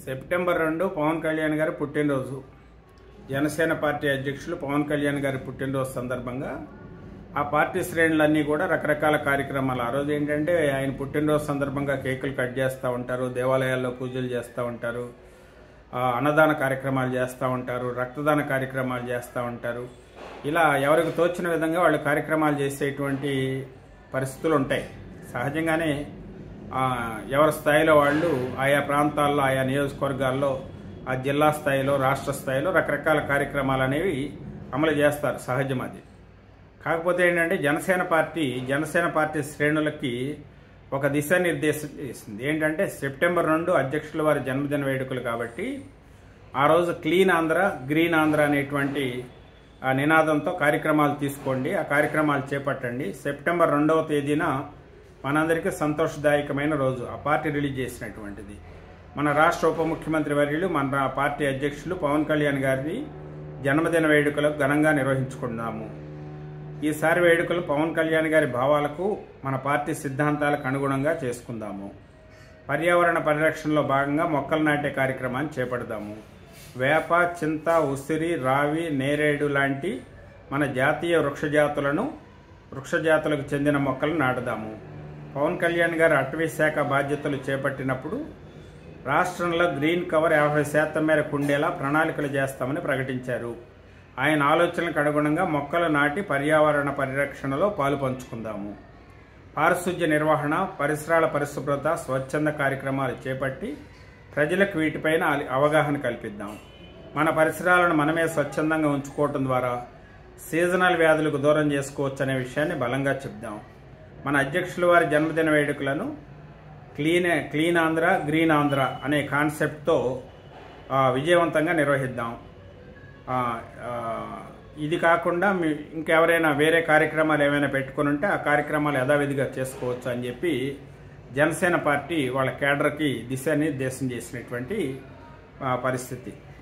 September రెండు పవన్ కళ్యాణ్ గారి పుట్టినరోజు జనసేన పార్టీ అధ్యక్షులు పవన్ కళ్యాణ్ గారి పుట్టినరోజు సందర్భంగా ఆ పార్టీ శ్రేణులన్నీ కూడా రకరకాల కార్యక్రమాలు ఆ రోజు ఏంటంటే ఆయన పుట్టినరోజు సందర్భంగా కేకులు కట్ చేస్తూ ఉంటారు దేవాలయాల్లో పూజలు చేస్తూ ఉంటారు ఆ, అన్నదాన కార్యక్రమాలు చేస్తూ ఉంటారు రక్తదాన కార్యక్రమాలు చేస్తూ ఉంటారు ఇలా ఎవరికి తోచిన విధంగా వాళ్ళు కార్యక్రమాలు చేసేటువంటి పరిస్థితులు ఉంటాయి సహజంగానే ఆ, ఎవరి స్థాయిలో వాళ్ళు ఆయా ప్రాంతాల్లో ఆయా నియోజకవర్గాల్లో ఆ జిల్లా స్థాయిలో రాష్ట్ర స్థాయిలో రకరకాల కార్యక్రమాలు అనేవి అమలు చేస్తారు సహజం అది కాకపోతే ఏంటంటే జనసేన పార్టీ జనసేన పార్టీ శ్రేణులకి ఒక దిశానిర్దేశం చేసింది ఏంటంటే సెప్టెంబర్ రెండు అధ్యక్షుల వారి జన్మదిన వేడుకలు కాబట్టి ఆ రోజు క్లీన్ ఆంధ్ర గ్రీన్ ఆంధ్ర అనేటువంటి ఆ నినాదంతో కార్యక్రమాలు తీసుకోండి ఆ కార్యక్రమాలు చేపట్టండి సెప్టెంబర్ రెండవ తేదీన మనందరికీ సంతోషదాయకమైన రోజు ఆ పార్టీ రిలీజ్ చేసినటువంటిది మన రాష్ట్ర ఉప ముఖ్యమంత్రి వర్యులు మన పార్టీ అధ్యక్షులు పవన్ కళ్యాణ్ గారిని జన్మదిన వేడుకలు ఘనంగా నిర్వహించుకున్నాము ఈసారి వేడుకలు పవన్ కళ్యాణ్ గారి భావాలకు మన పార్టీ సిద్ధాంతాలకు అనుగుణంగా చేసుకుందాము పర్యావరణ పరిరక్షణలో భాగంగా మొక్కలు నాటే కార్యక్రమాన్ని చేపడదాము వేప చింత ఉసిరి రావి నేరేడు లాంటి మన జాతీయ వృక్షజాతులను వృక్షజాతులకు చెందిన మొక్కలు నాటుదాము పవన్ కళ్యాణ్ గారు అటవీ శాఖ బాధ్యతలు చేపట్టినప్పుడు రాష్ట్రంలో గ్రీన్ కవర్ యాభై శాతం మేరకు ఉండేలా ప్రణాళికలు చేస్తామని ప్రకటించారు ఆయన ఆలోచనలకు అనుగుణంగా మొక్కలు నాటి పర్యావరణ పరిరక్షణలో పాలు పంచుకుందాము పారిశుధ్య నిర్వహణ పరిసరాల పరిశుభ్రత స్వచ్ఛంద కార్యక్రమాలు చేపట్టి ప్రజలకు వీటిపైన అలి- అవగాహన కల్పిద్దాం మన పరిసరాలను మనమే స్వచ్ఛందంగా ఉంచుకోవటం ద్వారా సీజనల్ వ్యాధులకు దూరం చేసుకోవచ్చు అనే విషయాన్ని బలంగా చెప్దాం మన అధ్యక్షుల వారి జన్మదిన వేడుకలను clean clean Andhra green Andhra అనే కాన్సెప్ట్తో ఆ, విజయవంతంగా నిర్వహిద్దాం ఆ, ఆ, ఇది కాకుండా మీ ఇంకెవరైనా వేరే కార్యక్రమాలు ఏమైనా పెట్టుకుని ఉంటే ఆ కార్యక్రమాలు యథావిధిగా చేసుకోవచ్చు అని చెప్పి జనసేన పార్టీ వాళ్ళ కేడర్కి దిశానిర్దేశం చేసినటువంటి ఆ, పరిస్థితి